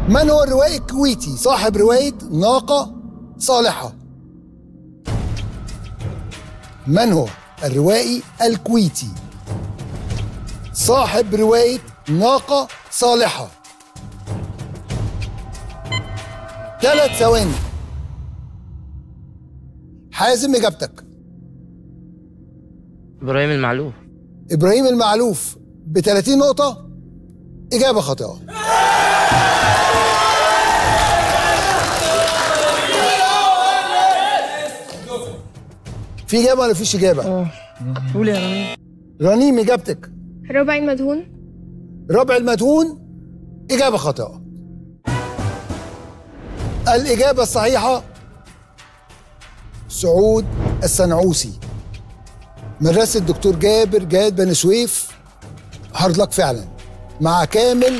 من هو الروائي الكويتي صاحب رواية ناقة صالحة من هو الروائي الكويتي صاحب رواية ناقة صالحة ثلاث ثواني حازم إجابتك ابراهيم المعلوف إبراهيم المعلوف ب 30 نقطة إجابة خاطئة في إجابة ولا فيش إجابة؟ قول يا رامي رنيم إجابتك ربع المدهون ربع المدهون إجابة خاطئة الإجابة الصحيحة سعود السنعوسي مدرسة الدكتور جابر جاد بن سويف هارد لك فعلا مع كامل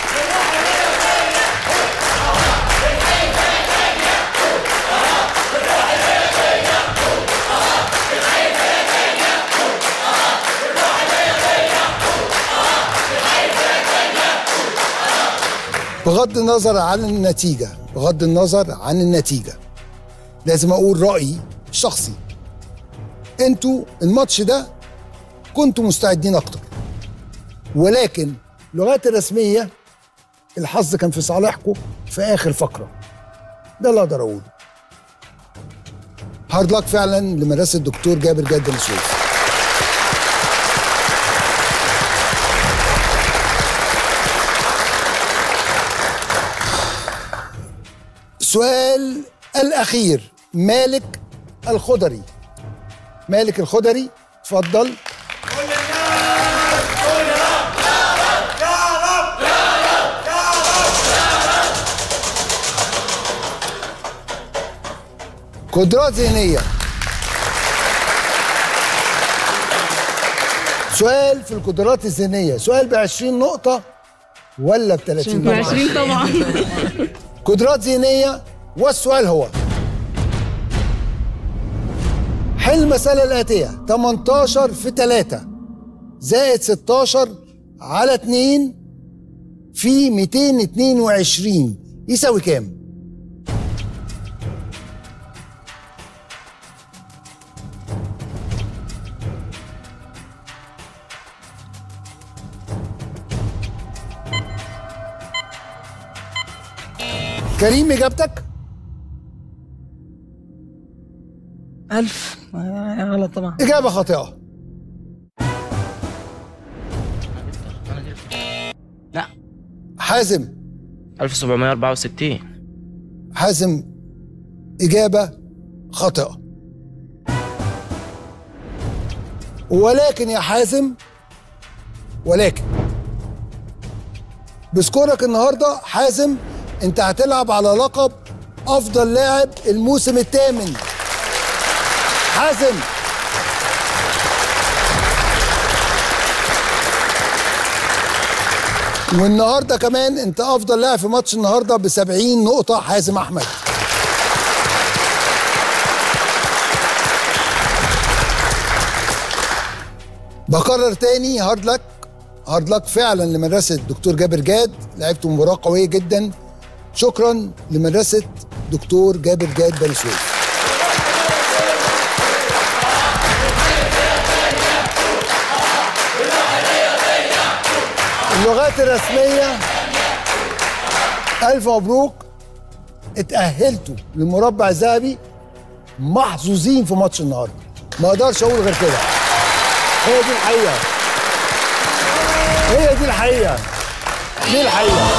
بغض النظر عن النتيجة بغض النظر عن النتيجة لازم أقول رأيي الشخصي انتوا الماتش ده كنتوا مستعدين أكتر ولكن اللغات الرسمية الحظ كان في صالحكم في آخر فقرة ده اللي أقدر أقوله هارد لك فعلا لمدرسة الدكتور جابر جاد بن سويف السؤال الأخير مالك الخضري مالك الخضري اتفضل قدرات ذهنية سؤال في القدرات الذهنية سؤال ب 20 نقطة ولا ب 30 نقطة؟ 20 طبعا قدرات ذهنية والسؤال هو حل المسألة الآتية 18 في 3 زائد 16 على 2 في 222 يساوي كام؟ كريم إجابتك؟ ألف آه، غلط طبعا إجابة خاطئة لا حازم 1764 حازم إجابة خاطئة ولكن يا حازم ولكن بسكورك النهارده حازم انت هتلعب على لقب افضل لاعب الموسم الثامن حازم والنهارده كمان انت افضل لاعب في ماتش النهارده ب 70 نقطه حازم احمد بكرر تاني هارد لك هارد لك فعلا لمدرسه دكتور جابر جاد لعبتوا مباراه قويه جدا شكرا لمدرسه دكتور جابر جاد بني سويف اللغات الرسميه الف مبروك اتاهلتوا للمربع الذهبي محظوظين في ماتش النهارده ما اقدرش اقول غير كده هي دي الحقيقه هي دي الحقيقه دي الحقيقه